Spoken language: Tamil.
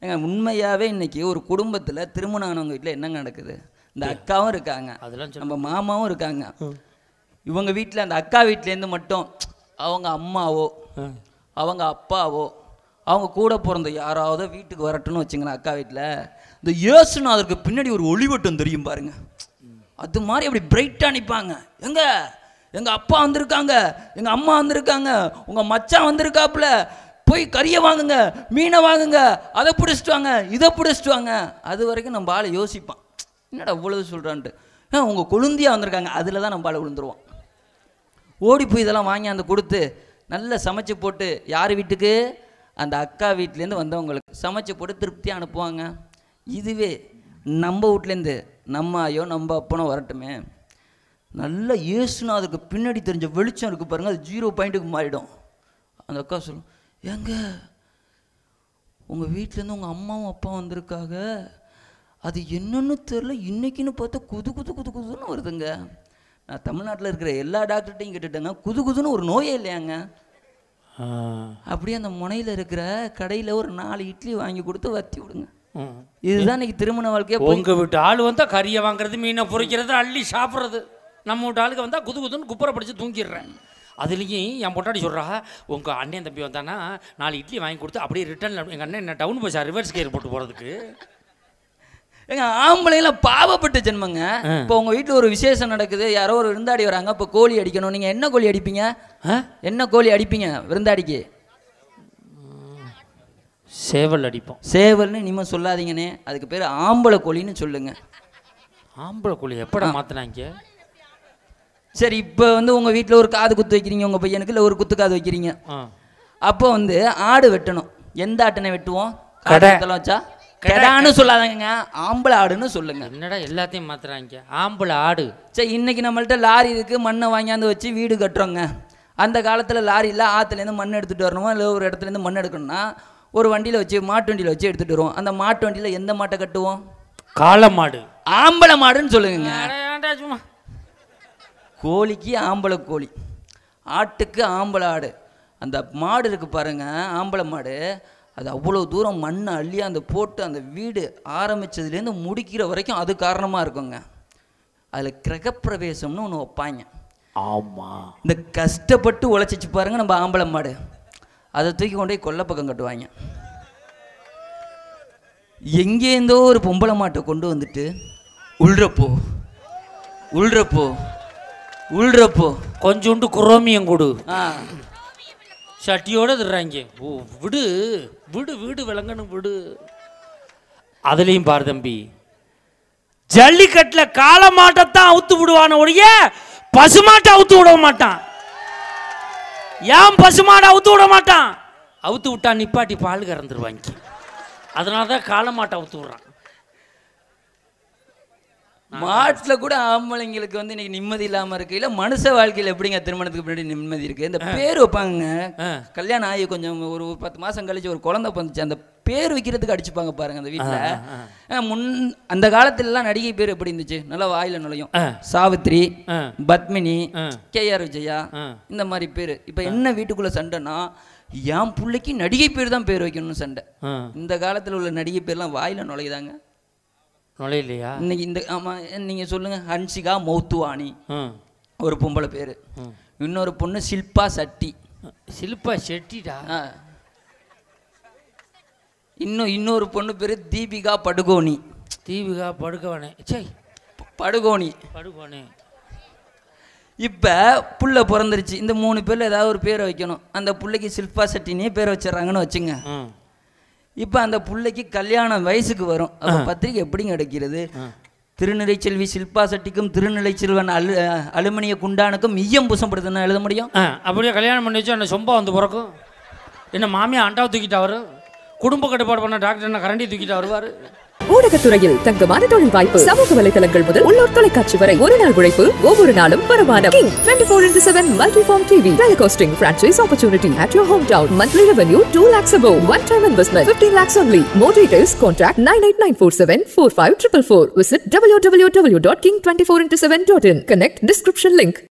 ஏங்க உண்மையாகவே இன்னைக்கு ஒரு குடும்பத்தில் திருமணம் ஆனவங்க வீட்டில் என்னங்க நடக்குது இந்த அக்காவும் இருக்காங்க அதெல்லாம் நம்ம மாமாவும் இருக்காங்க இவங்க வீட்டில் அந்த அக்கா வீட்டிலேருந்து மட்டும் அவங்க அம்மாவோ அவங்க அப்பாவோ அவங்க கூட பிறந்த யாராவது வீட்டுக்கு வரட்டும்னு வச்சுங்களேன் அக்கா வீட்டில் இந்த இயேசுநாதருக்கு பின்னாடி ஒரு ஒளிவட்டம் தெரியும் பாருங்க அது மாதிரி அப்படி பிரைட்டாக நிற்பாங்க எங்க எங்கள் அப்பா வந்திருக்காங்க எங்கள் அம்மா வந்திருக்காங்க உங்கள் மச்சான் வந்திருக்காப்புல போய் கறியை வாங்குங்க மீனை வாங்குங்க அதை பிடிச்சிட்டு வாங்க இதை பிடிச்சிட்டு வாங்க அது வரைக்கும் நம்ம ஆளை யோசிப்பான் என்னடா இவ்வளவு சொல்கிறான்ட்டு ஆ உங்கள் கொழுந்தியா வந்திருக்காங்க அதில் தான் நம்ம ஆளை விழுந்துருவான் ஓடி போய் இதெல்லாம் வாங்கி அந்த கொடுத்து நல்லா சமைச்சு போட்டு யார் வீட்டுக்கு அந்த அக்கா வீட்டிலேருந்து வந்தவங்களுக்கு சமைச்சு போட்டு திருப்தியாக அனுப்புவாங்க இதுவே நம்ம வீட்லேருந்து நம்ம ஐயோ நம்ம அப்பனோ வரட்டுமே நல்ல இயேசுநாதருக்கு பின்னாடி தெரிஞ்ச வெளிச்சம் இருக்குது பாருங்க அது ஜீரோ பாயிண்ட்டுக்கு மாறிடும் அந்த அக்கா சொல்லும் ஏங்க உங்கள் வீட்டிலேருந்து உங்கள் அம்மாவும் அப்பாவும் வந்திருக்காங்க அது என்னன்னு தெரில இன்னைக்குன்னு பார்த்தா குது குது குது குதுன்னு வருதுங்க நான் தமிழ்நாட்டில் இருக்கிற எல்லா டாக்டர்கிட்டையும் கேட்டுட்டேங்க குது குதுன்னு ஒரு நோயே இல்லையாங்க ஆ. அப்படியே அந்த முனையில் இருக்கிற கடையில் ஒரு நாலு இட்லி வாங்கி கொடுத்து வத்தி விடுங்க ம். இதுதான் இன்னைக்கு திருமண வாழ்க்கையே போய் உங்க வீட்டு ஆள் வந்தா கறியை வாங்குறது மீனை பொரிக்கிறது அள்ளி சாப்பிட்றது நம்ம வீட்டு ஆளுக்கு வந்தா குது குதுன்னு குப்புற படிச்சு தூங்கிடுறேன் அதுலேயும் என் பொட்டாடி சொல்றா உங்க அண்ணன் தம்பி வந்தானா நாலு இட்லி வாங்கி கொடுத்து அப்படியே ரிட்டர்ன் எங்கள் அண்ணன் என்ன டவுன் பஸ் ரிவர்ஸ் கேர் போட்டு போகிறதுக்கு ஏங்க ஆம்பளைங்களாம் பாவப்பட்ட ஜென்மங்க இப்போ உங்கள் வீட்டில் ஒரு விசேஷம் நடக்குது யாரோ ஒரு விருந்தாடி வராங்க இப்போ கோழி அடிக்கணும் நீங்கள் என்ன கோழி அடிப்பீங்க ஆ என்ன கோழி அடிப்பீங்க விருந்தாடிக்கு சேவல் அடிப்போம் சேவல்னு இனிமேல் சொல்லாதீங்கண்ணே அதுக்கு பேர் ஆம்பளை கோழின்னு சொல்லுங்க ஆம்பளை கோழி எப்படா மாற்றினாங்க சரி இப்போ வந்து உங்கள் வீட்டில் ஒரு காது குத்து வைக்கிறீங்க உங்கள் பையனுக்கு இல்லை ஒரு குத்து காது வைக்கிறீங்க ஆ அப்போ வந்து ஆடு வெட்டணும் எந்த ஆட்டினை வெட்டுவோம் கடை. காட்டத்தில் வச்சா கெடான்னு சொல்லாதங்க ஆம்பளை ஆடுன்னு சொல்லுங்க என்னடா எல்லாத்தையும் மாத்துறாங்க ஆம்பளை ஆடு சரி இன்னைக்கு நம்மள்ட்ட லாரி இருக்கு மண்ணை வாங்கியாந்து வச்சு வீடு கட்டுறோங்க அந்த காலத்தில் லாரியில் ஆற்றுலேருந்து மண் எடுத்துகிட்டு வரணுமோ இல்லை ஒரு இடத்துலேருந்து மண் எடுக்கணும்னா ஒரு வண்டியில் வச்சு மாட்டு வண்டியில் வச்சு எடுத்துகிட்டு வருவோம் அந்த மாட்டு வண்டியில் எந்த மாட்டை கட்டுவோம் காளை மாடு ஆம்பளை மாடுன்னு சொல்லுங்க அட, ஏன்டா சும்மா கோழிக்கு ஆம்பளை கோழி ஆட்டுக்கு ஆம்பளை ஆடு அந்த மாடு இருக்கு பாருங்க ஆம்பளை மாடு அது அவ்வளோ தூரம் மண்ணை அள்ளி அந்த போட்டு அந்த வீடு ஆரம்பிச்சதுலேருந்து முடிக்கிற வரைக்கும் அது காரணமாக இருக்குங்க அதில் கிரகப்பிரவேசம்னு ஒன்று வைப்பாங்க ஆமா இந்த கஷ்டப்பட்டு உழைச்சிச்சு பாருங்க நம்ம ஆம்பளை மாடு அதை தூக்கி கொண்டு போய் கொல்லை பக்கம் கட்டுவாங்க எங்கேருந்தோ ஒரு பொம்பளை மாட்டை கொண்டு வந்துட்டு உள்றப்போ உள்றப்போ உள்றப்போ கொஞ்சோண்டு குரோமியம் கொடு ஆ சட்டியோட திடுறாங்க ஓ விடு விடு வீடு விளங்கணும் விடு அதுலேயும் பாரு தம்பி ஜல்லிக்கட்டில் காளை மாட்டைத்தான் அவுத்து விடுவான ஒழிய பசுமாட்டை அவுத்து விட மாட்டான் ஏன் பசுமாடை அவுத்து விட மாட்டான் அவுத்து விட்டா நிப்பாட்டி பால் கறந்துருவாங்க அதனால தான் காளை மாட்டை அவுத்து விடுறான் மாட்டில் கூட ஆம்பளைங்களுக்கு வந்து இன்னைக்கு நிம்மதி இல்லாமல் இருக்கையில் மனுஷ வாழ்க்கையில் எப்படிங்க திருமணத்துக்கு முன்னாடி நிம்மதி இருக்கு இந்த பேர் வைப்பாங்க ஆ. கல்யாணம் ஆகி கொஞ்சம் ஒரு பத்து மாதம் கழிச்சு ஒரு குழந்தை பிறந்துச்சு அந்த பேர் வைக்கிறதுக்கு அடிச்சுப்பாங்க பாருங்க அந்த வீட்டில் முன் அந்த காலத்துலலாம் நடிகை பேர் எப்படி இருந்துச்சு நல்லா வாயில நுழையும் ஆ. சாவித்ரி ஆ. பத்மினி ஆ. கேஆர் விஜயா ஆ. இந்த மாதிரி பேர் இப்போ என்ன வீட்டுக்குள்ள சண்டைனா என் பிள்ளைக்கு நடிகை பேர் தான் பேர் வைக்கணும்னு சண்டை ஆ இந்த காலத்தில் உள்ள நடிகை பேர்லாம் வாயில நுழையுதாங்க நுழையிலையா இன்னைக்கு இந்த ஆமாம் நீங்கள் சொல்லுங்கள் ஹன்சிகா மௌத்துவாணி ம் ஒரு பொம்பளை பேர் ம். இன்னொரு பொண்ணு ஷில்பா சட்டி சில்பா செட்டிடா ஆ. இன்னும் இன்னொரு பொண்ணு பேர் தீபிகா படுகோனி தீபிகா படுக்கவனே சே ப- படுகோனி படுக்கவனே இப்போ புள்ள பிறந்துருச்சு இந்த மூணு பேரில் ஏதாவது ஒரு பேரை வைக்கணும் அந்த புள்ளைக்கு ஷில்பா சட்டினே பேரை வச்சிடறாங்கன்னு வச்சுங்க ம் இப்போ அந்த புள்ளைக்கு கல்யாணம் வயசுக்கு வரும் அப்போ பத்திரிக்கை எப்படிங்க கிடைக்கிறது திருநிலை செல்வி ஷில்பா சட்டிக்கும் திருநிலை செல்வன் அலு அலுமினிய குண்டானுக்கும் ஈயம் பூசப்படுதுன்னு எழுத முடியும் ஆ அப்படியே கல்யாணம் பண்ணி வச்சு என்ன சொம்பா வந்து பிறக்கும் என்ன மாமியா அண்டாவை தூக்கிட்டு வரும் குடும்ப கட்டுப்பாடு பண்ண டாக்டர் என்ன கரண்டி தூக்கிட்டு வருவார் ஊடகத்துறையில் தங்கமான தொழில் வாய்ப்பு சமூக வலைதளங்கள் முதல் உள்ளூர் தொலைக்காட்சி வரை ஒரு நாள் உழைப்பு ஒவ்வொரு நாளும் வருமானம் king twenty four into seven multi form TV telecasting franchise opportunity at your hometown monthly revenue two lakhs above one time investment fifteen lakhs only more details contact nine eight nine four seven four five triple four visit www.king24into7.in connect description link